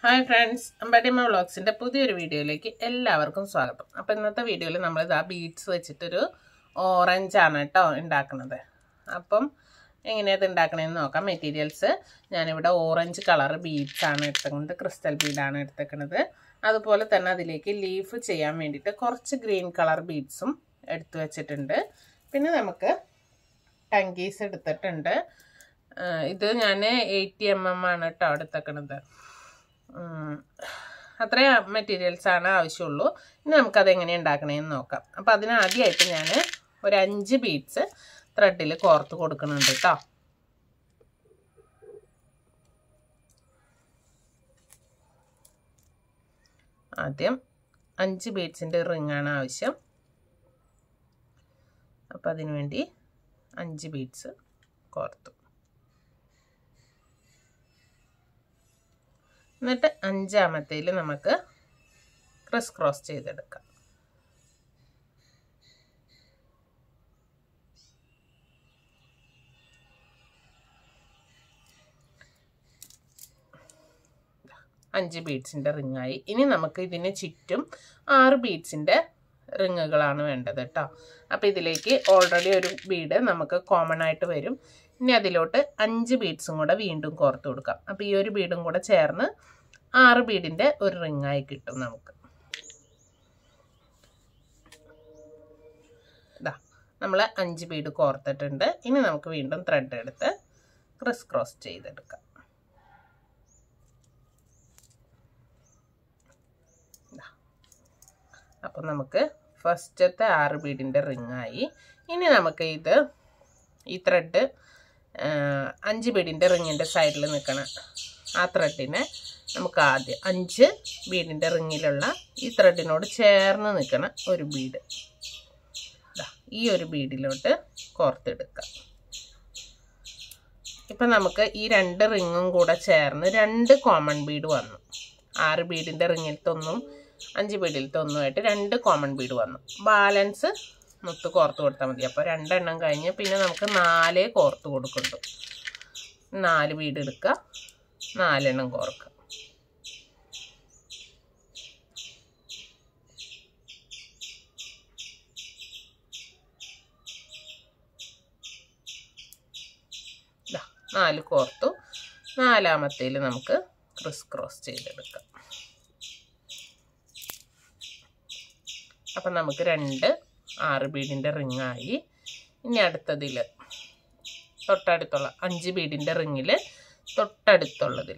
Hi friends അമ്പാടിയമ്മ വ്ളോഗ്സിൻ്റെ പുതിയൊരു വീഡിയോയിലേക്ക് എല്ലാവർക്കും സ്വാഗതം അപ്പോൾ ഇന്നത്തെ വീഡിയോയിൽ നമ്മളിത് ആ ബീഡ്സ് വെച്ചിട്ടൊരു ഓറഞ്ചാണ് കേട്ടോ ഉണ്ടാക്കുന്നത് അപ്പം എങ്ങനെയത് ഉണ്ടാക്കണമെന്ന് നോക്കാം മെറ്റീരിയൽസ് ഞാനിവിടെ ഓറഞ്ച് കളർ ബീഡ്സ് ആണ് എടുത്തുകൊണ്ട് ക്രിസ്റ്റൽ ബീഡാണ് എടുത്തേക്കുന്നത് അതുപോലെ തന്നെ അതിലേക്ക് ലീഫ് ചെയ്യാൻ വേണ്ടിയിട്ട് കുറച്ച് ഗ്രീൻ കളർ ബീഡ്സും എടുത്തു വെച്ചിട്ടുണ്ട് പിന്നെ നമുക്ക് ടങ്കീസ് എടുത്തിട്ടുണ്ട് ആ, ഇത് ഞാൻ എയ്റ്റി എം എം ആണ് കേട്ടോ എടുത്തേക്കണത് അത്രയും മെറ്റീരിയൽസ് ആണ് ആവശ്യമുള്ളൂ ഇനി നമുക്കത് എങ്ങനെ ഉണ്ടാക്കണേന്ന് നോക്കാം അപ്പം അതിന് ആദ്യമായിട്ട് ഞാൻ ഒരു അഞ്ച് ബീഡ്സ് ത്രെഡിൽ കോർത്ത് കൊടുക്കുന്നുണ്ട് കേട്ടോ ആദ്യം അഞ്ച് ബീഡ്സിൻ്റെ റിംഗ് ആണ് ആവശ്യം അപ്പം അതിനു വേണ്ടി അഞ്ച് ബീഡ്സ് കോർത്തു എന്നിട്ട് അഞ്ചാമത്തേൽ നമുക്ക് ക്രിസ് ക്രോസ് ചെയ്തെടുക്കാം അഞ്ച് ബീഡ്സിൻ്റെ റിങ്ങായി ഇനി നമുക്ക് ഇതിന് ചുറ്റും ആറ് ബീഡ്സിൻ്റെ റിങ്ങുകളാണ് വേണ്ടത് കേട്ടോ അപ്പോൾ ഇതിലേക്ക് ഓൾറെഡി ഒരു ബീഡ് നമുക്ക് കോമൺ ആയിട്ട് വരും ഇനി അതിലോട്ട് അഞ്ച് ബീഡ്സും കൂടെ വീണ്ടും കോർത്ത് കൊടുക്കാം അപ്പോൾ ഈ ഒരു ബീഡും കൂടെ ചേർന്ന് ആറ് ബീഡിൻ്റെ ഒരു റിങ്ങായി കിട്ടും നമുക്ക് ഇതാ നമ്മൾ അഞ്ച് ബീഡ് കോർത്തിട്ടുണ്ട് ഇനി നമുക്ക് വീണ്ടും ത്രെഡ് എടുത്ത് ക്രിസ് ക്രോസ് ചെയ്തെടുക്കാം അപ്പം നമുക്ക് ഫസ്റ്റത്തെ ആറ് ബീഡിൻ്റെ റിങ്ങായി ഇനി നമുക്ക് ഇത് ഈ ത്രെഡ് അഞ്ച് ബീഡിൻ്റെ റിങ്ങിൻ്റെ സൈഡിൽ നിൽക്കണം ആ ത്രെഡിനെ നമുക്ക് ആദ്യം അഞ്ച് ബീഡിൻ്റെ റിങ്ങിലുള്ള ഈ ത്രെഡിനോട് ചേർന്ന് നിൽക്കണം ഒരു ബീഡ് ഈ ഒരു ബീഡിലോട്ട് കോർത്തെടുക്കാം ഇപ്പം നമുക്ക് ഈ രണ്ട് റിങ്ങും കൂടെ ചേർന്ന് രണ്ട് കോമൺ ബീഡ് വന്നു ആറ് ബീഡിൻ്റെ റിങ്ങിലത്തൊന്നും അഞ്ച് ബീഡിലത്തെ ഒന്നുമായിട്ട് രണ്ട് കോമൺ ബീഡ് വന്നു ബാലൻസ് മുത്ത് കോർത്ത് കൊടുത്താൽ മതി അപ്പോൾ രണ്ടെണ്ണം കഴിഞ്ഞ് പിന്നെ നമുക്ക് നാലേ കോർത്ത് കൊടുക്കുന്നുണ്ട് നാല് ബീഡ് എടുക്കുക നാലെണ്ണം കോർക്കുക നാല് കോർത്തു നാലാമത്തേൽ നമുക്ക് ക്രിസ് ക്രോസ് ചെയ്തെടുക്കാം അപ്പം നമുക്ക് രണ്ട് ആറ് ബീഡിൻ്റെ റിങ്ങായി ഇനി അടുത്തതിൽ തൊട്ടടുത്തുള്ള അഞ്ച് ബീഡിൻ്റെ റിങ്ങിൽ തൊട്ടടുത്തുള്ളതിൽ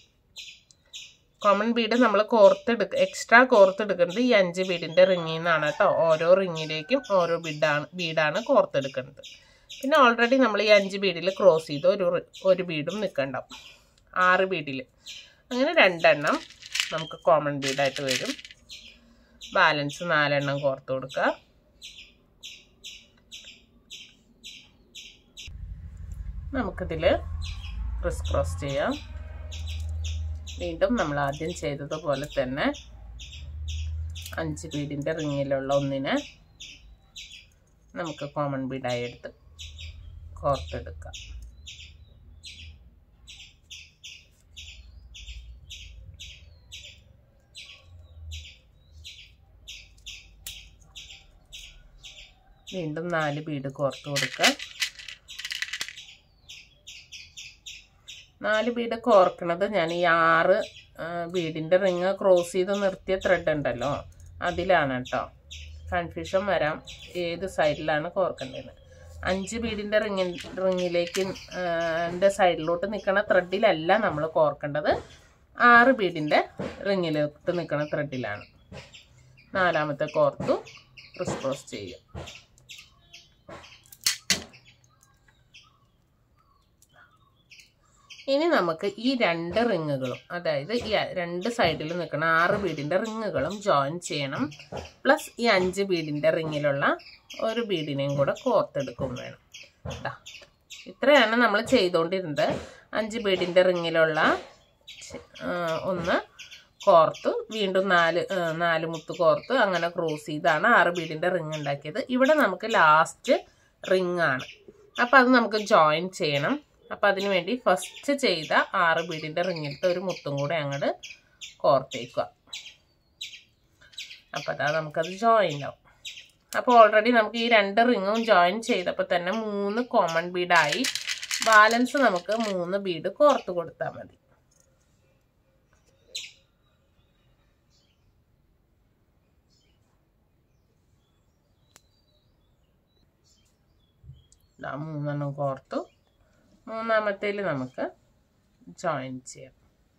കോമൺ ബീഡ് നമ്മൾ കോർത്തെടുക്ക എക്സ്ട്രാ കോർത്തെടുക്കുന്നത് ഈ അഞ്ച് ബീഡിൻ്റെ റിങ്ങിൽ നിന്നാണ് കേട്ടോ ഓരോ റിങ്ങിലേക്കും ഓരോ ബീഡാണ് ബീഡാണ് കോർത്തെടുക്കുന്നത് പിന്നെ ഓൾറെഡി നമ്മൾ ഈ അഞ്ച് ബീഡിൽ ക്രോസ് ചെയ്ത് ഒരു ഒരു ബീഡും നിൽക്കണ്ടാവും ആറ് ബീഡിൽ അങ്ങനെ രണ്ടെണ്ണം നമുക്ക് കോമൺ ബീഡായിട്ട് വരും ബാലൻസ് നാലെണ്ണം കോർത്ത് കൊടുക്കുക നമുക്കിതിൽ ക്രിസ് ക്രോസ് ചെയ്യാം വീണ്ടും നമ്മൾ ആദ്യം ചെയ്തതുപോലെ തന്നെ അഞ്ച് ബീഡിൻ്റെ റിങ്ങിലുള്ള ഒന്നിനെ നമുക്ക് കോമൺ ബീഡായി എടുത്ത് കോർത്തെടുക്കാം വീണ്ടും നാല് ബീഡ് കോർത്ത് കൊടുക്കുക നാല് ബീഡ് കോർക്കണത് ഞാൻ ഈ ആറ് ബീഡിൻ്റെ റിങ് ക്രോസ് ചെയ്ത് നിർത്തിയ ത്രെഡ് ഉണ്ടല്ലോ അതിലാണ് കേട്ടോ കൺഫ്യൂഷൻ വരാം ഏത് സൈഡിലാണ് കോർക്കേണ്ടത് അഞ്ച് ബീഡിൻ്റെ റിങ്ങി റിങ്ങിലേക്ക് എൻ്റെ സൈഡിലോട്ട് നിൽക്കുന്ന ത്രെഡിലല്ല നമ്മൾ കോർക്കേണ്ടത് ആറ് ബീഡിൻ്റെ റിങ്ങിലോട്ട് നിൽക്കുന്ന ത്രെഡിലാണ് നാലാമത്തെ കോർത്തു ക്രിസ് ക്രോസ് ചെയ്യുക ഇനി നമുക്ക് ഈ രണ്ട് റിങ്ങുകളും അതായത് ഈ രണ്ട് സൈഡിൽ നിൽക്കുന്ന ആറ് ബീഡിൻ്റെ റിങ്ങുകളും ജോയിൻ ചെയ്യണം പ്ലസ് ഈ അഞ്ച് ബീഡിൻ്റെ റിങ്ങിലുള്ള ഒരു ബീഡിനെയും കൂടെ കോർത്തെടുക്കും വേണം ദാ. ഇത്രയാണ് നമ്മൾ ചെയ്തുകൊണ്ടിരുന്നത് അഞ്ച് ബീഡിൻ്റെ റിങ്ങിലുള്ള ആ, ഒന്ന് കോർത്ത് വീണ്ടും നാല് ആ, നാല് മുത്ത് കോർത്ത് അങ്ങനെ ക്രോസ് ചെയ്താണ് ആറ് ബീഡിൻ്റെ റിങ് ഉണ്ടാക്കിയത് ഇവിടെ നമുക്ക് ലാസ്റ്റ് റിങ് ആണ് അപ്പം അത് നമുക്ക് ജോയിൻ ചെയ്യണം അപ്പം അതിന് വേണ്ടി ഫസ്റ്റ് ചെയ്ത ആറ് ബീഡിൻ്റെ റിങ്ങിലത്തെ ഒരു മുത്തും കൂടെ അങ്ങോട്ട് കോർത്തേക്കുക അപ്പോൾ അതാ നമുക്കത് ജോയിൻ ആവും അപ്പോൾ ഓൾറെഡി നമുക്ക് ഈ രണ്ട് റിങ്ങും ജോയിൻ ചെയ്തപ്പോൾ തന്നെ മൂന്ന് കോമൺ ബീഡായി ബാലൻസ് നമുക്ക് മൂന്ന് ബീഡ് കോർത്ത് കൊടുത്താൽ മതി ദാ മൂന്നെണ്ണം കോർത്തു മൂന്നാമത്തേൽ നമുക്ക് ജോയിൻ ചെയ്യാം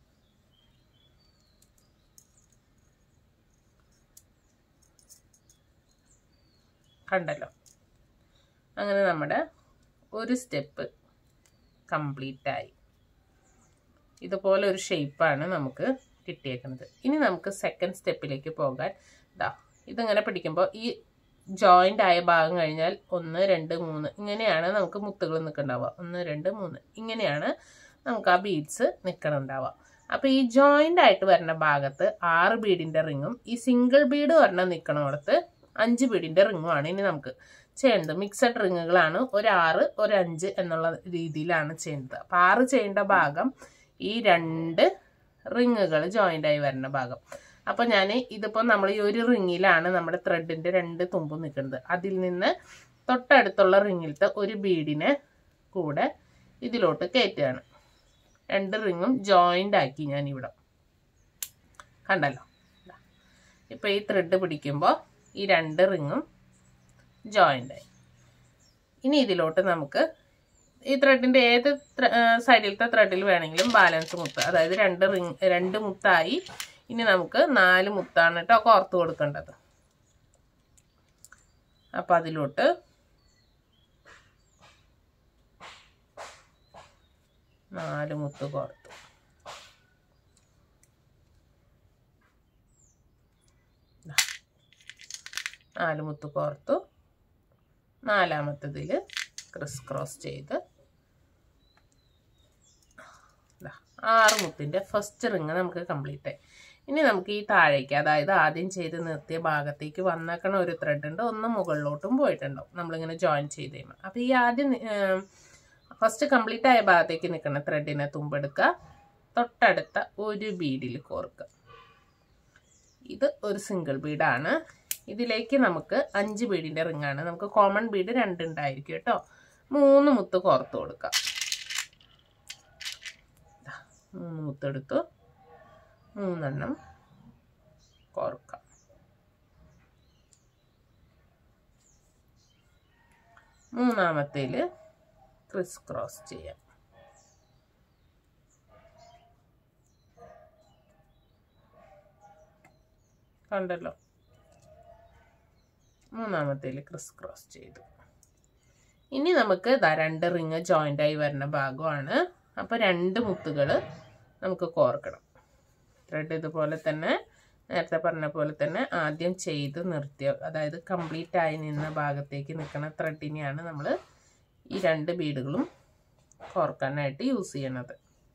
കണ്ടല്ലോ അങ്ങനെ നമ്മുടെ ഒരു സ്റ്റെപ്പ് കംപ്ലീറ്റ് ആയി ഇതുപോലെ ഒരു ഷേപ്പാണ് നമുക്ക് കിട്ടിയേക്കുന്നത് ഇനി നമുക്ക് സെക്കൻഡ് സ്റ്റെപ്പിലേക്ക് പോകാൻ ഇതാ ഇതിങ്ങനെ പിടിക്കുമ്പോൾ ഈ ജോയിൻ്റ് ആയ ഭാഗം കഴിഞ്ഞാൽ ഒന്ന് രണ്ട് മൂന്ന് ഇങ്ങനെയാണ് നമുക്ക് മുത്തുകൾ നിൽക്കണ്ടാവുക ഒന്ന് രണ്ട് മൂന്ന് ഇങ്ങനെയാണ് നമുക്ക് ആ ബീഡ്സ് നിൽക്കണുണ്ടാവുക അപ്പോൾ ഈ ജോയിൻ്റ് ആയിട്ട് വരുന്ന ഭാഗത്ത് ആറ് ബീഡിൻ്റെ റിങ്ങും ഈ സിംഗിൾ ബീഡ് വരണ നിൽക്കണോടത്ത് അഞ്ച് ബീഡിൻ്റെ റിങ്ങുമാണ് ഇനി നമുക്ക് ചെയ്യേണ്ടത് മിക്സഡ് റിങ്ങുകളാണ് ഒരു ആറ് ഒരു അഞ്ച് എന്നുള്ള രീതിയിലാണ് ചെയ്യേണ്ടത് അപ്പം ആറ് ചെയ്യേണ്ട ഭാഗം ഈ രണ്ട് റിങ്ങുകൾ ജോയിൻ്റ് ആയി വരുന്ന ഭാഗം അപ്പോൾ ഞാൻ ഇതിപ്പോൾ നമ്മൾ ഈ ഒരു റിങ്ങിലാണ് നമ്മുടെ ത്രെഡിൻ്റെ രണ്ട് തുമ്പ് നിൽക്കുന്നത് അതിൽ നിന്ന് തൊട്ടടുത്തുള്ള റിങ്ങിലത്തെ ഒരു ബീഡിനെ കൂടെ ഇതിലോട്ട് കയറ്റുകയാണ് രണ്ട് റിങ്ങും ജോയിൻ്റ് ആക്കി ഞാൻ ഇവിടെ കണ്ടല്ലോ ഇപ്പോൾ ഈ ത്രെഡ് പിടിക്കുമ്പോൾ ഈ രണ്ട് റിങ്ങും ജോയിൻ്റ് ആയി ഇനി ഇതിലോട്ട് നമുക്ക് ഈ ത്രെഡിൻ്റെ ഏത് സൈഡിലത്തെ ത്രെഡിൽ വേണമെങ്കിലും ബാലൻസ് മുത്ത് അതായത് രണ്ട് റിങ് രണ്ട് മുത്തായി ഇനി നമുക്ക് നാല് മുത്താണ് കേട്ടോ കോർത്ത് കൊടുക്കേണ്ടത് അപ്പം അതിലോട്ട് നാല് മുത്ത് കോർത്തു നാല് മുത്ത് കോർത്തു നാലാമത്തതിൽ ക്രിസ് ക്രോസ് ചെയ്ത് ആറ് മുത്തിൻ്റെ ഫസ്റ്റ് റിങ് നമുക്ക് കംപ്ലീറ്റ് ആയി ഇനി നമുക്ക് ഈ താഴേക്ക് അതായത് ആദ്യം ചെയ്ത് നിർത്തിയ ഭാഗത്തേക്ക് വന്നേക്കണ ഒരു ത്രെഡ് ഉണ്ട് ഒന്ന് മുകളിലോട്ടും പോയിട്ടുണ്ടാവും നമ്മളിങ്ങനെ ജോയിൻ ചെയ്ത് കഴിയുമ്പോൾ അപ്പോൾ ഈ ആദ്യം ഫസ്റ്റ് കംപ്ലീറ്റ് ആയ ഭാഗത്തേക്ക് നിൽക്കുന്ന ത്രെഡിനെ തുമ്പെടുക്കുക തൊട്ടടുത്ത ഒരു ബീഡിൽ കോർക്കുക ഇത് ഒരു സിംഗിൾ ബീഡാണ് ഇതിലേക്ക് നമുക്ക് അഞ്ച് ബീഡിൻ്റെ റിങ്ങാണ് നമുക്ക് കോമൺ ബീഡ് രണ്ടുണ്ടായിരിക്കും കേട്ടോ മൂന്ന് മുത്ത് കോർത്ത് കൊടുക്കാം മൂന്ന് മുത്തെടുത്തു മൂന്നെണ്ണം കോർക്കാം മൂന്നാമത്തേൽ ക്രിസ് ക്രോസ് ചെയ്യാം കണ്ടല്ലോ മൂന്നാമത്തേൽ ക്രിസ് ക്രോസ് ചെയ്തു ഇനി നമുക്ക് ഇതാ രണ്ട് റിങ് ജോയിൻ്റ് ആയി വരുന്ന ഭാഗമാണ് അപ്പോൾ രണ്ട് മുത്തുകൾ നമുക്ക് കോർക്കണം ത്രെഡ് ഇതുപോലെ തന്നെ നേരത്തെ പറഞ്ഞ പോലെ തന്നെ ആദ്യം ചെയ്ത് നിർത്തിയ അതായത് കംപ്ലീറ്റ് ആയി നിന്ന ഭാഗത്തേക്ക് നിൽക്കുന്ന ത്രെഡിനെയാണ് നമ്മൾ ഈ രണ്ട് ബീഡുകളും കോർക്കാനായിട്ട് യൂസ് ചെയ്യണത്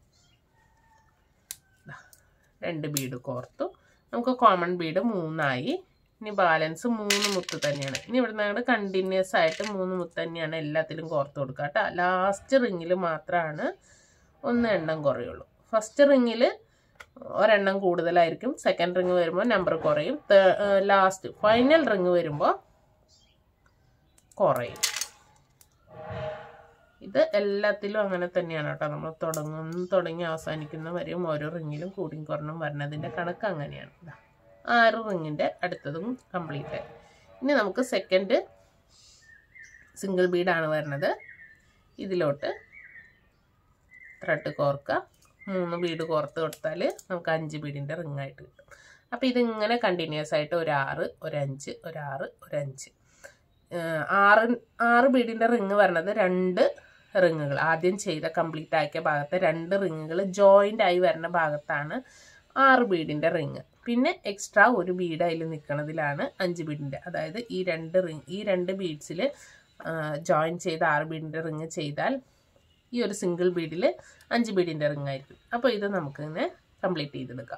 രണ്ട് ബീഡ് കോർത്തു നമുക്ക് കോമൺ ബീഡ് മൂന്നായി ഇനി ബാലൻസ് മൂന്ന് മുത്ത് തന്നെയാണ് ഇനി ഇവിടെ നിന്ന് കണ്ടിന്യൂസ് ആയിട്ട് മൂന്ന് മുത്ത് തന്നെയാണ് എല്ലാത്തിലും കോർത്ത് കൊടുക്കുക കേട്ടോ ലാസ്റ്റ് റിങ്ങിൽ മാത്രമാണ് ഒന്ന് എണ്ണം കുറയുള്ളൂ ഫസ്റ്റ് റിങ്ങിൽ ഒരെണ്ണം കൂടുതലായിരിക്കും സെക്കൻഡ് റിങ് വരുമ്പോൾ നമ്പർ കുറയും ലാസ്റ്റ് ഫൈനൽ റിങ് വരുമ്പോൾ കുറയും ഇത് എല്ലാത്തിലും അങ്ങനെ തന്നെയാണ് കേട്ടോ നമ്മൾ തുടങ്ങും തുടങ്ങി അവസാനിക്കുന്ന വരെയും ഓരോ റിങ്ങിലും കൂടിയും കുറഞ്ഞും വരുന്നതിൻ്റെ കണക്ക് അങ്ങനെയാണ് ഇതാ ആറ് റിങ്ങിൻ്റെ അടുത്തതും കംപ്ലീറ്റ് ആയി ഇനി നമുക്ക് സെക്കൻഡ് സിംഗിൾ ബീഡാണ് വരുന്നത് ഇതിലോട്ട് ത്രെഡ് കോർക്കുക മൂന്ന് ബീഡ് കോർത്ത് കൊടുത്താൽ നമുക്ക് അഞ്ച് ബീഡിൻ്റെ റിങ് ആയിട്ട് കിട്ടും അപ്പോൾ ഇതിങ്ങനെ കണ്ടിന്യൂസ് ആയിട്ട് ഒരു ആറ് ഒരു അഞ്ച് ഒരു ആറ് ഒരു അഞ്ച് ആറ് ആറ് ബീഡിൻ്റെ റിങ് വരണത് രണ്ട് റിങ്ങുകൾ ആദ്യം ചെയ്ത കംപ്ലീറ്റ് ആക്കിയ ഭാഗത്തെ രണ്ട് റിങ്ങുകൾ ജോയിൻ്റ് ആയി വരുന്ന ഭാഗത്താണ് ആറ് ബീഡിൻ്റെ റിങ് പിന്നെ എക്സ്ട്രാ ഒരു ബീഡ് അതിൽ നിൽക്കുന്നതിലാണ് അഞ്ച് ബീഡിൻ്റെ അതായത് ഈ രണ്ട് റിങ് ഈ രണ്ട് ബീഡ്സിൽ ജോയിൻ ചെയ്ത് ആറ് ബീഡിൻ്റെ റിങ് ചെയ്താൽ ഈ ഒരു സിംഗിൾ ബീഡിൽ അഞ്ച് ബീഡിൻ്റെ റിങ് ആയിരിക്കും അപ്പോൾ ഇത് നമുക്കിങ്ങനെ കംപ്ലീറ്റ് ചെയ്തെടുക്കാം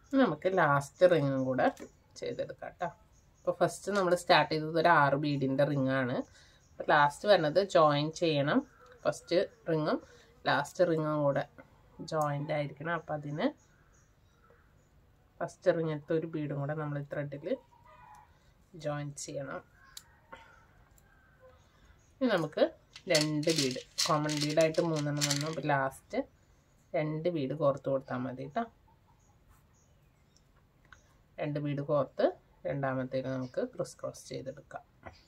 നമുക്ക് ലാസ്റ്റ് റിങ്ങും കൂടെ ചെയ്തെടുക്കാം കേട്ടോ അപ്പോൾ ഫസ്റ്റ് നമ്മൾ സ്റ്റാർട്ട് ചെയ്തത് ഒരു ആറ് ബീഡിൻ്റെ റിങ്ങാണ് അപ്പോൾ ലാസ്റ്റ് വരുന്നത് ജോയിൻ ചെയ്യണം ഫസ്റ്റ് റിങ്ങും ലാസ്റ്റ് റിങ്ങും കൂടെ ജോയിൻ്റ് ആയിരിക്കണം അപ്പം അതിന് ഫസ്റ്റ് റിങ്ങത്തെ ഒരു ബീഡും കൂടെ നമ്മൾ ത്രെഡിൽ ജോയിൻ ചെയ്യണം ഇനി നമുക്ക് രണ്ട് ബീഡ് കോമൺ ബീഡായിട്ട് മൂന്നെണ്ണം വന്നു അപ്പോൾ ലാസ്റ്റ് രണ്ട് ബീഡ് കോർത്ത് കൊടുത്താൽ മതി കേട്ടോ രണ്ട് ബീഡ് കോർത്ത് രണ്ടാമത്തേക്ക് നമുക്ക് ക്രിസ് ക്രോസ് ചെയ്തെടുക്കാം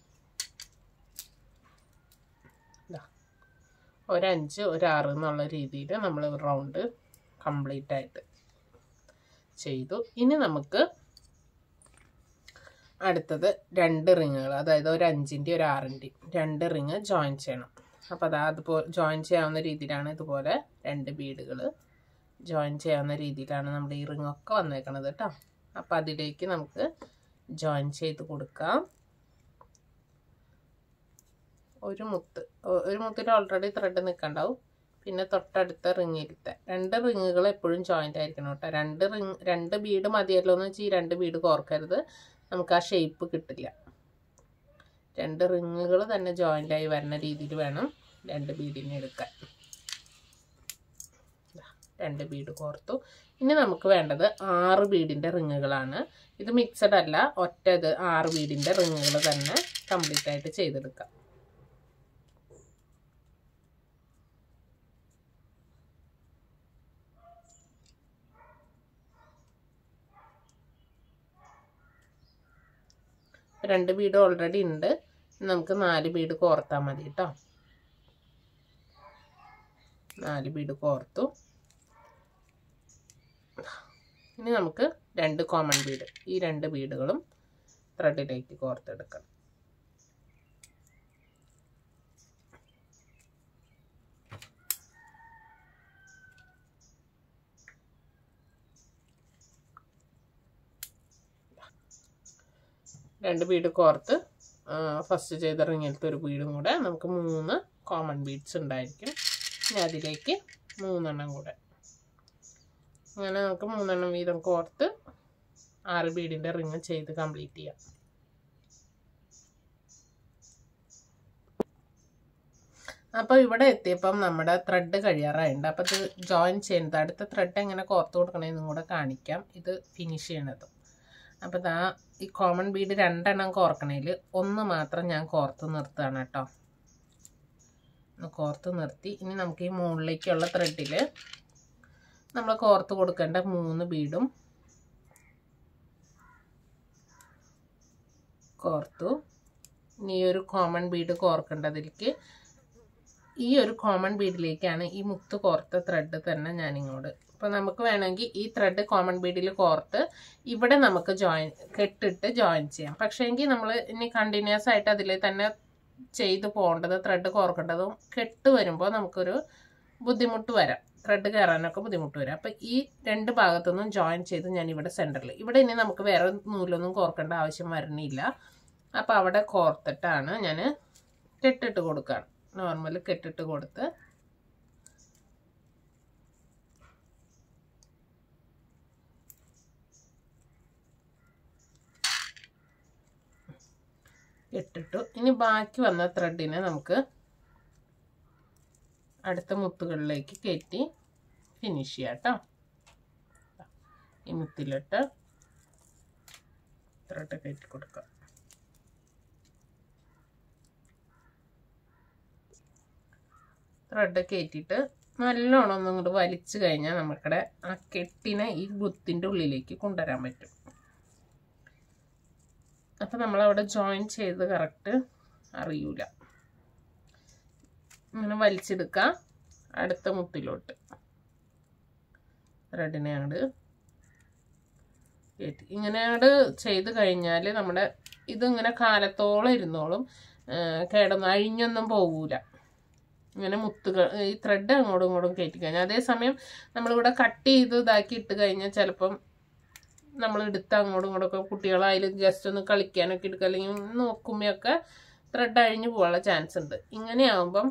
ഇതാ ഒരഞ്ച് ഒരാറ് എന്നുള്ള രീതിയിൽ നമ്മൾ റൗണ്ട് കംപ്ലീറ്റ് ആയിട്ട് ചെയ്തു ഇനി നമുക്ക് അടുത്തത് രണ്ട് റിങ്ങുകൾ അതായത് ഒരു അഞ്ചിൻ്റെ ഒരു ആറിൻ്റെയും രണ്ട് റിങ് ജോയിൻ ചെയ്യണം അപ്പോൾ അതാ അതുപോലെ ജോയിൻ ചെയ്യാവുന്ന രീതിയിലാണ് ഇതുപോലെ രണ്ട് ബീഡുകൾ ജോയിൻ ചെയ്യാവുന്ന രീതിയിലാണ് നമ്മുടെ ഈ റിങ്ങൊക്കെ വന്നേക്കണത് കേട്ടോ അപ്പോൾ അതിലേക്ക് നമുക്ക് ജോയിൻ ചെയ്ത് കൊടുക്കാം ഒരു മുത്ത് ഒ- ഒരു മുത്തിൽ ഓൾറെഡി ത്രെഡ് നിൽക്കണ്ടാവും പിന്നെ തൊട്ടടുത്ത റിങ്ങിലത്തെ രണ്ട് റിങ്ങുകൾ എപ്പോഴും ജോയിൻ്റ് ആയിരിക്കണം കേട്ടോ രണ്ട് റിങ് രണ്ട് ബീഡ് മതിയല്ലോ എന്ന് വെച്ചാൽ ഈ രണ്ട് ബീഡ് കോർക്കരുത് നമുക്ക് ആ ഷേപ്പ് കിട്ടില്ല രണ്ട് റിങ്ങുകൾ തന്നെ ജോയിൻ്റ് ആയി വരുന്ന രീതിയിൽ വേണം രണ്ട് ബീഡിനെ എടുക്കാൻ ദാ, രണ്ട് ബീഡ് കോർത്തു ഇനി നമുക്ക് വേണ്ടത് ആറ് ബീഡിൻ്റെ റിങ്ങുകളാണ് ഇത് മിക്സഡ് അല്ല ഒറ്റത് ആറ് ബീഡിൻ്റെ റിങ്ങുകൾ തന്നെ കംപ്ലീറ്റ് ആയിട്ട് ചെയ്തെടുക്കാം രണ്ട് ബീഡ് ഓൾറെഡി ഉണ്ട് നമുക്ക് നാല് ബീഡ് കോർത്താൽ മതി കേട്ടോ നാല് ബീഡ് കോർത്തു ഇനി നമുക്ക് രണ്ട് കോമൺ ബീഡ് ഈ രണ്ട് ബീഡുകളും ത്രെഡിലേക്ക് കോർത്തെടുക്കണം രണ്ട് ബീഡ് കോർത്ത് ഫസ്റ്റ് ചെയ്ത റിങ്ങിലത്തെ ഒരു ബീഡും കൂടെ നമുക്ക് മൂന്ന് കോമൺ ബീഡ്സ് ഉണ്ടായിരിക്കും ഇനി അതിലേക്ക് മൂന്നെണ്ണം കൂടെ അങ്ങനെ നമുക്ക് മൂന്നെണ്ണം വീതം കോർത്ത് ആറ് ബീഡിൻ്റെ റിങ് ചെയ്ത് കംപ്ലീറ്റ് ചെയ്യാം അപ്പോൾ ഇവിടെ എത്തിയപ്പം നമ്മുടെ ത്രെഡ് കഴിയാറായിട്ടുണ്ട് അപ്പോൾ ഇത് ജോയിൻ ചെയ്യുന്നത് അടുത്ത ത്രെഡ് എങ്ങനെ കോർത്ത് കൊടുക്കണമെന്നും കൂടെ കാണിക്കാം ഇത് ഫിനിഷ് ചെയ്യണത് അപ്പോൾ ഇതാ ഈ കോമൺ ബീഡ് രണ്ടെണ്ണം കോർക്കണേൽ ഒന്ന് മാത്രം ഞാൻ കോർത്ത് നിർത്തുകയാണ് കേട്ടോ ഒന്ന് കോർത്ത് നിർത്തി ഇനി നമുക്ക് ഈ മുകളിലേക്കുള്ള ത്രെഡിൽ നമ്മൾ കോർത്ത് കൊടുക്കേണ്ട മൂന്ന് ബീഡും കോർത്തു ഇനി ഈ ഒരു കോമൺ ബീഡ് കോർക്കേണ്ടതിലേക്ക് ഈ ഒരു കോമൺ ബീഡിലേക്കാണ് ഈ മുത്ത് കോർത്ത ത്രെഡ് തന്നെ ഞാനിങ്ങോട്ട് അപ്പോൾ നമുക്ക് വേണമെങ്കിൽ ഈ ത്രെഡ് കോമൺ ബീഡിൽ കോർത്ത് ഇവിടെ നമുക്ക് ജോയിൻ കെട്ടിട്ട് ജോയിൻ ചെയ്യാം പക്ഷേ എങ്കിൽ നമ്മൾ ഇനി കണ്ടിന്യൂസ് ആയിട്ട് അതിൽ തന്നെ ചെയ്ത് പോകേണ്ടത് ത്രെഡ് കോർക്കേണ്ടതും കെട്ട് വരുമ്പോൾ നമുക്കൊരു ബുദ്ധിമുട്ട് വരാം ത്രെഡ് കയറാനൊക്കെ ബുദ്ധിമുട്ട് വരാം അപ്പോൾ ഈ രണ്ട് ഭാഗത്തുനിന്നും ജോയിൻ ചെയ്ത് ഞാൻ ഇവിടെ സെൻറ്ററിൽ ഇവിടെ ഇനി നമുക്ക് വേറെ നൂലൊന്നും കോർക്കേണ്ട ആവശ്യം വരണില്ല അപ്പോൾ അവിടെ കോർത്തിട്ടാണ് ഞാൻ കെട്ടിട്ട് കൊടുക്കുകയാണ് നോർമൽ കെട്ടിട്ട് കൊടുത്ത് ഇട്ടിട്ടു ഇനി ബാക്കി വന്ന ത്രെഡിനെ നമുക്ക് അടുത്ത മുത്തുകളിലേക്ക് കയറ്റി ഫിനിഷ് ചെയ്യാം കേട്ടോ ഈ മുത്തിലിട്ട് ത്രെഡ് കയറ്റി കൊടുക്കാം ത്രെഡ് കയറ്റിയിട്ട് നല്ലോണം ഒന്നും ഇങ്ങോട്ട് വലിച്ചു കഴിഞ്ഞാൽ നമുക്കിടെ ആ കെട്ടിനെ ഈ ബുത്തിൻ്റെ ഉള്ളിലേക്ക് കൊണ്ടുവരാൻ പറ്റും അപ്പം നമ്മളവിടെ ജോയിൻ ചെയ്ത് കറക്റ്റ് അറിയൂല ഇങ്ങനെ വലിച്ചെടുക്കുക അടുത്ത മുത്തിലോട്ട് ത്രെഡിനെ അങ്ങോട്ട് കയറ്റി ഇങ്ങനെ അങ്ങോട്ട് ചെയ്ത് കഴിഞ്ഞാൽ നമ്മുടെ ഇതിങ്ങനെ കാലത്തോളം ഇരുന്നോളും കേടൊന്നും അഴിഞ്ഞൊന്നും പോകൂല ഇങ്ങനെ മുത്തുകൾ ഈ ത്രെഡ് അങ്ങോട്ടും ഇങ്ങോട്ടും കയറ്റി കഴിഞ്ഞാൽ അതേസമയം നമ്മളിവിടെ കട്ട് ചെയ്ത് ഇതാക്കി ഇട്ട് കഴിഞ്ഞാൽ ചിലപ്പം നമ്മൾ എടുത്ത് അങ്ങോട്ടും ഇങ്ങോട്ടൊക്കെ കുട്ടികളായാലും ജസ്റ്റ് ഒന്ന് കളിക്കാനൊക്കെ എടുക്കുക അല്ലെങ്കിൽ നോക്കുമ്പോഴൊക്കെ ത്രെഡ് അഴിഞ്ഞു പോകാനുള്ള ചാൻസ് ഉണ്ട് ഇങ്ങനെയാവുമ്പം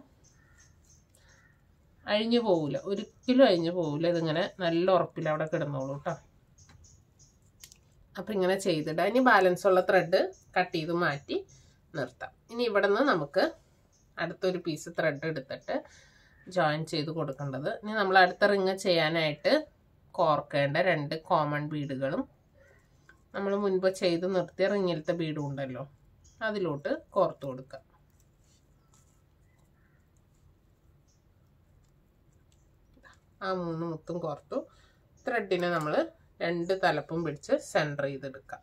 അഴിഞ്ഞു പോവില്ല ഒരിക്കലും അഴിഞ്ഞു പോവില്ല ഇതിങ്ങനെ നല്ല ഉറപ്പിൽ അവിടെ കിടന്നോളൂ കേട്ടോ അപ്പം ഇങ്ങനെ ചെയ്തിടാം ഇനി ബാലൻസ് ഉള്ള ത്രെഡ് കട്ട് ചെയ്ത് മാറ്റി നിർത്താം ഇനി ഇവിടെ നിന്ന് നമുക്ക് അടുത്തൊരു പീസ് ത്രെഡ് എടുത്തിട്ട് ജോയിൻ ചെയ്ത് കൊടുക്കേണ്ടത് ഇനി നമ്മൾ അടുത്ത റിങ് ചെയ്യാനായിട്ട് കോർക്കേണ്ട രണ്ട് കോമൺ ബീഡുകളും നമ്മൾ മുൻപ് ചെയ്ത് നിർത്തിയ റിങ്ങിലത്തെ ബീഡും ഉണ്ടല്ലോ അതിലോട്ട് കോർത്ത് കൊടുക്കുക ആ മൂന്ന് മുത്തും കോർത്തു ത്രെഡിനെ നമ്മൾ രണ്ട് തലപ്പും പിടിച്ച് സെൻറ്റർ ചെയ്തെടുക്കാം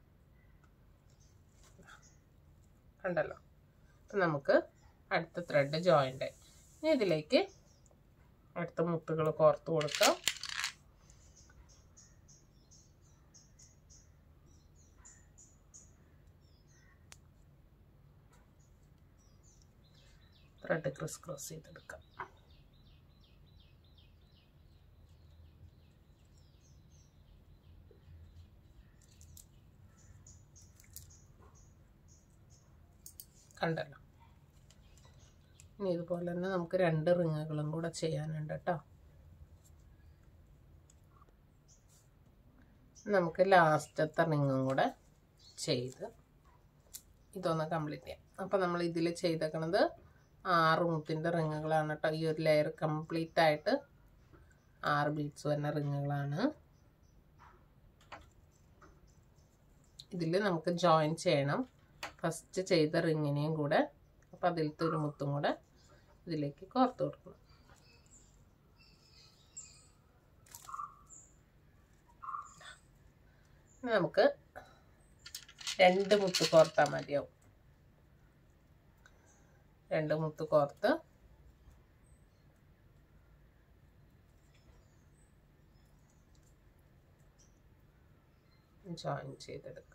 കണ്ടല്ലോ അപ്പം നമുക്ക് അടുത്ത ത്രെഡ് ജോയിൻ്റ് ആയി ഇനി ഇതിലേക്ക് അടുത്ത മുത്തുകൾ കോർത്ത് കൊടുക്കാം ത്രെഡ് ക്രിസ് ക്രോസ് ചെയ്തെടുക്കാം കണ്ടല്ലോ ഇനി ഇതുപോലെ തന്നെ നമുക്ക് രണ്ട് റിങ്ങുകളും കൂടെ ചെയ്യാനുണ്ട് കേട്ടോ നമുക്ക് ലാസ്റ്റത്തെ റിങ്ങും കൂടെ ചെയ്ത് ഇതൊന്ന് കംപ്ലീറ്റ് ചെയ്യാം അപ്പോൾ നമ്മൾ ഇതിൽ ചെയ്തേക്കണത് ആറ് മുത്തിൻ്റെ റിങ്ങുകളാണ് കേട്ടോ ഈ ഒരു ലെയർ കംപ്ലീറ്റ് ആയിട്ട് ആറ് ബീഡ്സ് വരുന്ന റിങ്ങുകളാണ് ഇതിൽ നമുക്ക് ജോയിൻ ചെയ്യണം ഫസ്റ്റ് ചെയ്ത റിങ്ങിനെയും കൂടെ അപ്പം അതിലത്തെ ഒരു മുത്തും കൂടെ ഇതിലേക്ക് കോർത്ത് കൊടുക്കണം ഇനി നമുക്ക് രണ്ട് മുത്ത് കോർത്താൽ മതിയാവും രണ്ട് മുത്ത് കോർത്ത് ജോയിൻ ചെയ്തെടുക്കുക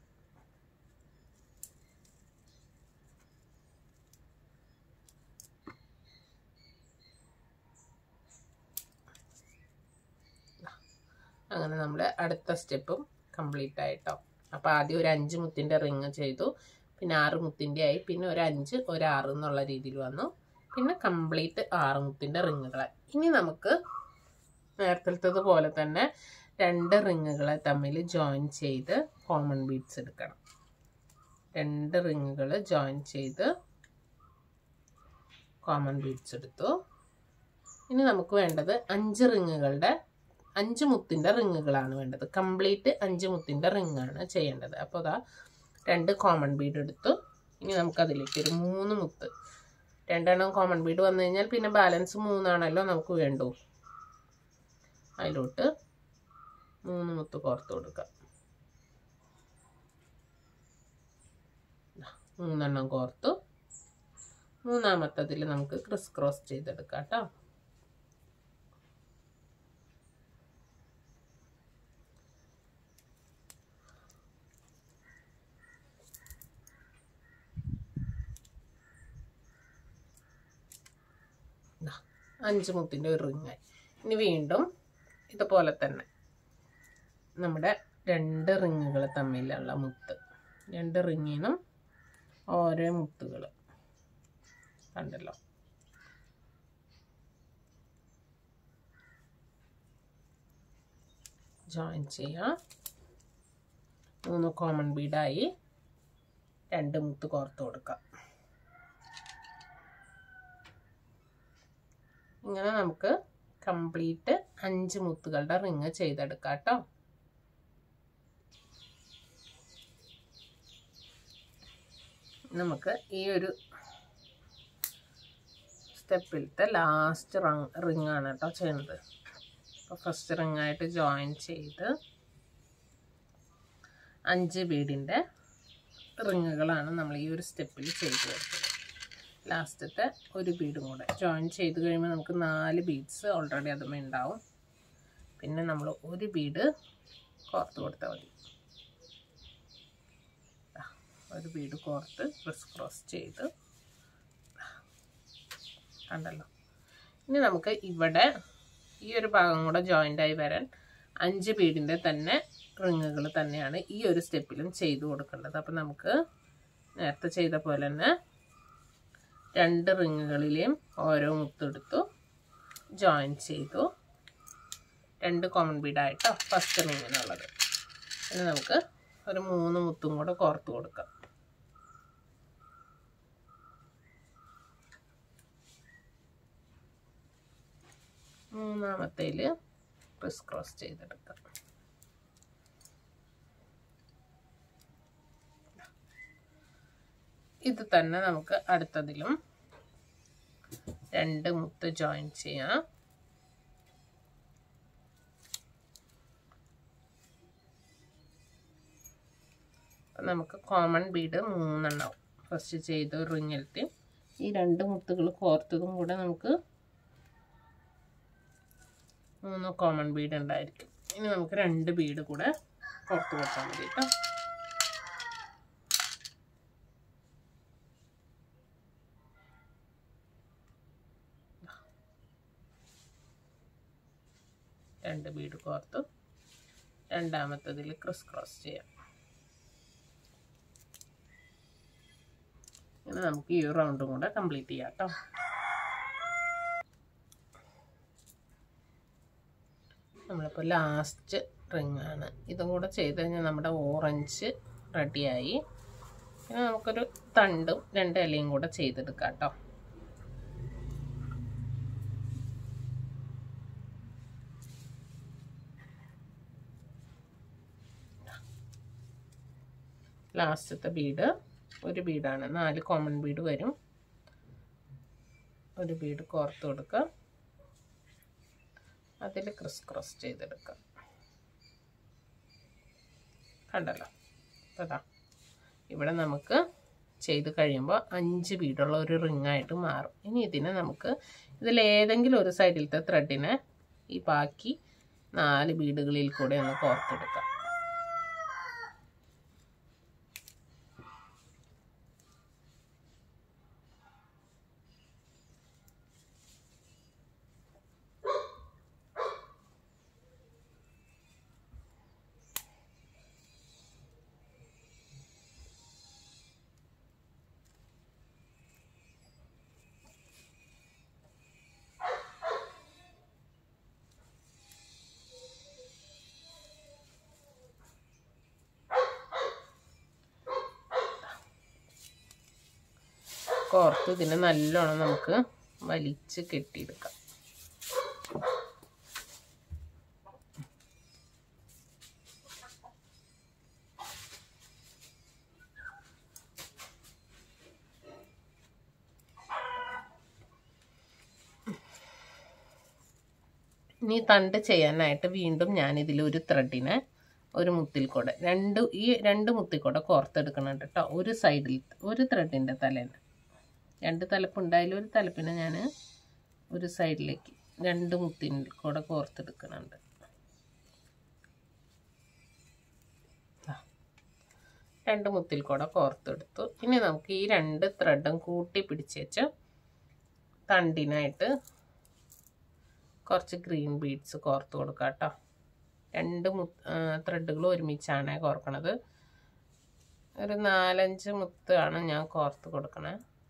അങ്ങനെ നമ്മൾ അടുത്ത സ്റ്റെപ്പും കംപ്ലീറ്റ് ആയിട്ടോ അപ്പോൾ ആദ്യം ഒരു അഞ്ച് മുത്തിൻ്റെ റിങ് ചെയ്തു പിന്നെ ആറ് മുത്തിൻ്റെ ആയി പിന്നെ ഒരു അഞ്ച് ഒരു ആറ് എന്നുള്ള രീതിയിൽ വന്നു പിന്നെ കംപ്ലീറ്റ് ആറ് മുത്തിൻ്റെ റിങ്ങുകളായി ഇനി നമുക്ക് നേരത്തെ പോലെ തന്നെ രണ്ട് റിങ്ങുകളെ തമ്മിൽ ജോയിൻ ചെയ്ത് കോമൺ ബീഡ്സ് എടുക്കണം രണ്ട് റിങ്ങുകൾ ജോയിൻ ചെയ്ത് കോമൺ ബീഡ്സ് എടുത്തു ഇനി നമുക്ക് വേണ്ടത് അഞ്ച് റിങ്ങുകളുടെ അഞ്ച് മുത്തിൻ്റെ റിങ്ങുകളാണ് വേണ്ടത് കംപ്ലീറ്റ് അഞ്ച് മുത്തിൻ്റെ റിങ്ങാണ് ചെയ്യേണ്ടത് അപ്പോൾ അതാ രണ്ട് കോമൺ ബീഡ് എടുത്തു ഇനി നമുക്കതിലേക്ക് ഒരു മൂന്ന് മുത്ത് രണ്ടെണ്ണം കോമൺ ബീഡ് വന്നു കഴിഞ്ഞാൽ പിന്നെ ബാലൻസ് മൂന്നാണല്ലോ നമുക്ക് വേണ്ടു അതിലോട്ട് മൂന്ന് മുത്ത് കോർത്ത് കൊടുക്കാം മൂന്നെണ്ണം കോർത്തു മൂന്നാമത്തതിൽ നമുക്ക് ക്രിസ് ക്രോസ് ചെയ്തെടുക്കാം കേട്ടോ അഞ്ച് മുത്തിൻ്റെ ഒരു റിങ്ങായി ഇനി വീണ്ടും ഇതുപോലെ തന്നെ നമ്മുടെ രണ്ട് റിങ്ങുകൾ തമ്മിലുള്ള മുത്ത് രണ്ട് റിങ്ങിനും ഓരോ മുത്തുകൾ കണ്ടല്ലോ ജോയിൻ ചെയ്യാം മൂന്ന് കോമൺ ബീഡായി രണ്ട് മുത്ത് കോർത്ത് കൊടുക്കാം ഇങ്ങനെ നമുക്ക് കംപ്ലീറ്റ് അഞ്ച് മുത്തുകളുടെ റിങ് ചെയ്തെടുക്കാം കേട്ടോ നമുക്ക് ഈ ഒരു സ്റ്റെപ്പിലത്തെ ലാസ്റ്റ് റങ് റിങ് ആണ് കേട്ടോ ചെയ്യുന്നത് അപ്പോൾ ഫസ്റ്റ് റിങ് ആയിട്ട് ജോയിൻ ചെയ്ത് അഞ്ച് ബീഡിൻ്റെ റിങ്ങുകളാണ് നമ്മൾ ഈ ഒരു സ്റ്റെപ്പിൽ ചെയ്ത് കൊടുത്തത് ലാസ്റ്റത്തെ ഒരു ബീഡും കൂടെ ജോയിൻ ചെയ്ത് കഴിയുമ്പോൾ നമുക്ക് നാല് ബീഡ്സ് ഓൾറെഡി അതുമേ ഉണ്ടാവും പിന്നെ നമ്മൾ ഒരു ബീഡ് കോർത്ത് കൊടുത്താൽ മതി ഒരു ബീഡ് കോർത്ത് ക്രിസ് ക്രോസ് ചെയ്ത് കണ്ടല്ലോ ഇനി നമുക്ക് ഇവിടെ ഈ ഒരു ഭാഗം കൂടെ ജോയിൻ്റ് ആയി വരാൻ അഞ്ച് ബീഡിൻ്റെ തന്നെ റിങ്ങുകൾ തന്നെയാണ് ഈ ഒരു സ്റ്റെപ്പിലും ചെയ്ത് കൊടുക്കേണ്ടത് അപ്പം നമുക്ക് നേരത്തെ ചെയ്ത പോലെ തന്നെ രണ്ട് റിങ്ങുകളിലെയും ഓരോ മുത്തെടുത്തു ജോയിൻ ചെയ്തു രണ്ട് കോമൺ ബീഡായിട്ടോ ഫസ്റ്റ് റിങ്ങിനുള്ളത് ഇനി നമുക്ക് ഒരു മൂന്ന് മുത്തും കൂടെ കോർത്ത് കൊടുക്കാം മൂന്നാമത്തേൽ ക്രിസ് ക്രോസ് ചെയ്തെടുക്കാം ഇത് തന്നെ നമുക്ക് അടുത്തതിലും രണ്ട് മുത്ത് ജോയിൻ ചെയ്യാം നമുക്ക് കോമൺ ബീഡ് മൂന്നെണ്ണം ഫസ്റ്റ് ചെയ്ത് റിങ്ങിലത്തെ ഈ രണ്ട് മുത്തുകൾ കോർത്തതും കൂടെ നമുക്ക് മൂന്ന് കോമൺ ബീഡ് ഉണ്ടായിരിക്കും ഇനി നമുക്ക് രണ്ട് ബീഡ് കൂടെ കോർത്ത് കൊടുത്താൽ മതി കേട്ടോ രണ്ട് ബീഡ് കോർത്തു രണ്ടാമത്തതിൽ ക്രിസ് ക്രോസ് ചെയ്യാം ഇങ്ങനെ നമുക്ക് ഈ റൗണ്ടും കൂടെ കംപ്ലീറ്റ് ചെയ്യാം കേട്ടോ നമ്മളിപ്പോൾ ലാസ്റ്റ് റിങ് ആണ് ഇതും കൂടെ ചെയ്ത് കഴിഞ്ഞാൽ നമ്മുടെ ഓറഞ്ച് റെഡിയായി പിന്നെ നമുക്കൊരു തണ്ടും രണ്ട് ഇലയും കൂടെ ചെയ്തെടുക്കാം കേട്ടോ ലാസ്റ്റത്തെ ബീഡ് ഒരു ബീഡാണ് നാല് കോമൺ ബീഡ് വരും ഒരു ബീഡ് കോർത്ത് കൊടുക്കുക അതിൽ ക്രിസ് ക്രോസ് ചെയ്തെടുക്കുക കണ്ടല്ലോ അതാ ഇവിടെ നമുക്ക് ചെയ്ത് കഴിയുമ്പോൾ അഞ്ച് ബീഡുള്ള ഒരു റിങ്ങായിട്ട് മാറും ഇനി ഇതിനെ നമുക്ക് ഇതിൽ ഏതെങ്കിലും ഒരു സൈഡിലത്തെ ത്രെഡിനെ ഈ ബാക്കി നാല് ബീഡുകളിൽ കൂടെ ഒന്ന് കോർത്തെടുക്കാം കോർത്ത് ഇതിനെ നല്ലോണം നമുക്ക് വലിച്ച് കെട്ടിയെടുക്കാം ഇനി തണ്ട് ചെയ്യാനായിട്ട് വീണ്ടും ഞാൻ ഇതിൽ ഒരു ത്രെഡിനെ ഒരു മുത്തിൽ കൂടെ രണ്ട് ഈ രണ്ട് മുത്തിൽ കൂടെ കോർത്തെടുക്കണം കേട്ടോ ഒരു സൈഡിൽ ഒരു ത്രെഡിൻ്റെ തലേന് രണ്ട് തലപ്പ് ഉണ്ടായാലും ഒരു തലപ്പിനെ ഞാൻ ഒരു സൈഡിലേക്ക് രണ്ട് മുത്തിൽ കൂടെ കോർത്തെടുക്കുന്നുണ്ട് രണ്ട് മുത്തിൽ കൂടെ കോർത്തെടുത്തു ഇനി നമുക്ക് ഈ രണ്ട് ത്രെഡും കൂട്ടി പിടിച്ച് വെച്ച് തണ്ടിനായിട്ട് കുറച്ച് ഗ്രീൻ ബീഡ്സ് കോർത്ത് കൊടുക്കാം കേട്ടോ രണ്ട് മു ത്രെഡുകൾ ഒരുമിച്ചാണ് കോർക്കണത് ഒരു നാലഞ്ച് മുത്താണ് ഞാൻ കോർത്ത് കൊടുക്കണേ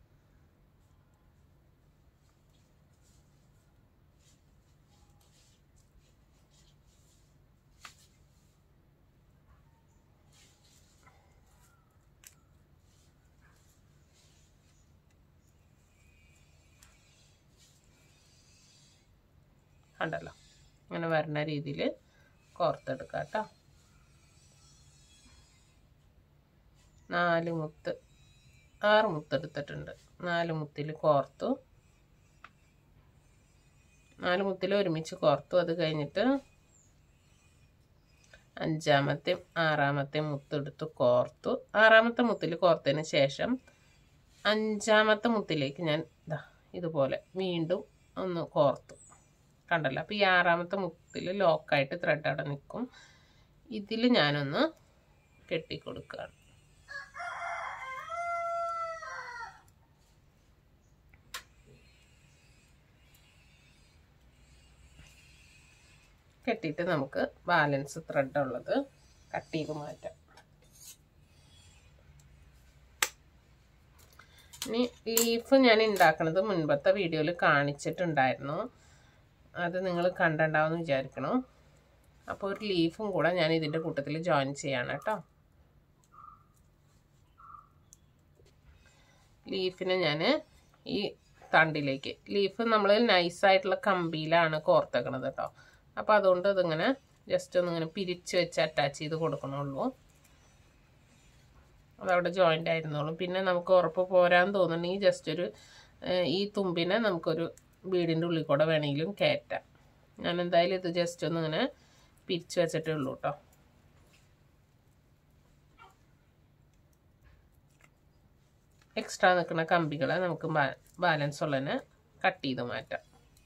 കണ്ടല്ലോ ഇങ്ങനെ വരുന്ന രീതിയിൽ കോർത്തെടുക്കാം കേട്ടോ നാല് മുത്ത് ആറ് മുത്തെടുത്തിട്ടുണ്ട് നാല് മുത്തിൽ കോർത്തു നാല് മുത്തിൽ ഒരുമിച്ച് കോർത്തു അത് കഴിഞ്ഞിട്ട് അഞ്ചാമത്തെയും ആറാമത്തെയും മുത്തെടുത്ത് കോർത്തു ആറാമത്തെ മുത്തിൽ കോർത്തതിന് ശേഷം അഞ്ചാമത്തെ മുത്തിലേക്ക് ഞാൻ ഇതാ ഇതുപോലെ വീണ്ടും ഒന്ന് കോർത്തു കണ്ടല്ലോ അപ്പോൾ ഈ ആറാമത്തെ മുത്തിൽ ലോക്കായിട്ട് ത്രെഡ് അവിടെ നിൽക്കും ഇതിൽ ഞാനൊന്ന് കെട്ടിക്കൊടുക്കുകയാണ് കെട്ടിയിട്ട് നമുക്ക് ബാലൻസ് ത്രെഡ് ഉള്ളത് കട്ട് ചെയ്ത് മാറ്റാം ഇനി ലീഫ് ഞാൻ ഉണ്ടാക്കുന്നത് മുൻപത്തെ വീഡിയോയിൽ കാണിച്ചിട്ടുണ്ടായിരുന്നു അത് നിങ്ങൾ കണ്ടിട്ടുണ്ടാവുമെന്ന് വിചാരിക്കണം അപ്പോൾ ഒരു ലീഫും കൂടെ ഞാൻ ഇതിൻ്റെ കൂട്ടത്തിൽ ജോയിൻ ചെയ്യാണ് കേട്ടോ ലീഫിനെ ഞാൻ ഈ തണ്ടിലേക്ക് ലീഫ് നമ്മൾ നൈസായിട്ടുള്ള കമ്പിയിലാണ് കോർത്തേക്കണത് കേട്ടോ അപ്പോൾ അതുകൊണ്ട് ഇതിങ്ങനെ ജസ്റ്റ് ഒന്ന് ഇങ്ങനെ പിരിച്ച് വെച്ച് അറ്റാച്ച് ചെയ്ത് കൊടുക്കണുള്ളൂ അതവിടെ ജോയിൻ്റ് ആയിരുന്നോളും പിന്നെ നമുക്ക് ഉറപ്പ് പോരാൻ തോന്നുന്നുണ്ടെങ്കിൽ ജസ്റ്റ് ഒരു ഏഹ്, ഈ തുമ്പിനെ നമുക്കൊരു വീടിൻ്റെ ഉള്ളിൽ കൂടെ വേണമെങ്കിലും കയറ്റാം ഞാൻ എന്തായാലും ഇത് ജസ്റ്റ് ഒന്ന് ഇങ്ങനെ പിരിച്ച് വെച്ചിട്ടേ ഉള്ളൂ കേട്ടോ എക്സ്ട്രാ നിൽക്കുന്ന കമ്പികളെ നമുക്ക് ബാലൻസ് ഉള്ളതിനെ കട്ട് ചെയ്ത് മാറ്റാം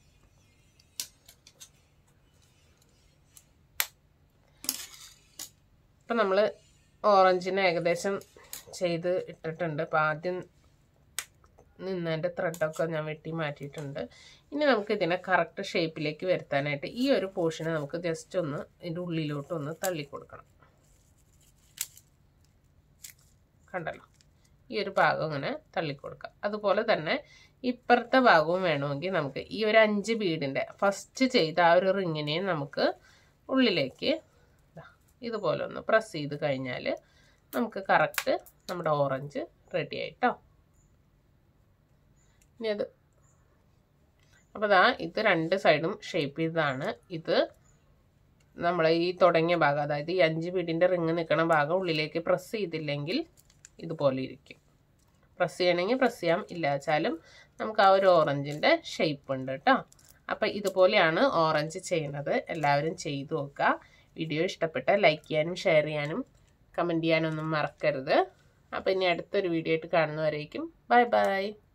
ഇപ്പം നമ്മൾ ഓറഞ്ചിന് ഏകദേശം ചെയ്ത് ഇട്ടിട്ടുണ്ട് അപ്പം ആദ്യം നിന്നതിൻ്റെ ത്രെഡൊക്കെ ഞാൻ വെട്ടി മാറ്റിയിട്ടുണ്ട് ഇനി നമുക്ക് ഇതിനെ കറക്റ്റ് ഷേപ്പിലേക്ക് വരുത്താനായിട്ട് ഈ ഒരു പോർഷനെ നമുക്ക് ജസ്റ്റ് ഒന്ന് ഇതിൻ്റെ ഉള്ളിലോട്ട് ഒന്ന് തള്ളി കൊടുക്കണം കണ്ടല്ലോ ഈ ഒരു ഭാഗം ഇങ്ങനെ തള്ളിക്കൊടുക്കുക അതുപോലെ തന്നെ ഇപ്പുറത്തെ ഭാഗവും വേണമെങ്കിൽ നമുക്ക് ഈ ഒരു അഞ്ച് ബീഡിൻ്റെ ഫസ്റ്റ് ചെയ്ത ആ ഒരു റിങ്ങിനെ നമുക്ക് ഉള്ളിലേക്ക് ദാ ഇതുപോലെ ഒന്ന് പ്രസ് ചെയ്ത് കഴിഞ്ഞാൽ നമുക്ക് കറക്റ്റ് നമ്മുടെ ഓറഞ്ച് റെഡി ആയിട്ടോ ഇനി അത് അപ്പോൾ ദാ ഇത് രണ്ട് സൈഡും ഷേപ്പ് ചെയ്തതാണ് ഇത് നമ്മൾ ഈ തുടങ്ങിയ ഭാഗം അതായത് ഈ അഞ്ച് ബീഡിൻ്റെ റിങ് നിൽക്കുന്ന ഭാഗം ഉള്ളിലേക്ക് പ്രസ് ചെയ്തില്ലെങ്കിൽ ഇതുപോലെ ഇരിക്കും പ്രസ് ചെയ്യണമെങ്കിൽ പ്രസ് ചെയ്യാം ഇല്ല വെച്ചാലും നമുക്ക് ആ ഒരു ഓറഞ്ചിൻ്റെ ഷേപ്പ് ഉണ്ട് കേട്ടോ അപ്പം ഇതുപോലെയാണ് ഓറഞ്ച് ചെയ്യുന്നത് എല്ലാവരും ചെയ്തു നോക്കുക വീഡിയോ ഇഷ്ടപ്പെട്ടാൽ ലൈക്ക് ചെയ്യാനും ഷെയർ ചെയ്യാനും കമൻറ്റ് ചെയ്യാനൊന്നും മറക്കരുത് അപ്പം ഇനി അടുത്തൊരു വീഡിയോ ആയിട്ട് കാണുന്നവരേക്കും ബൈ ബൈ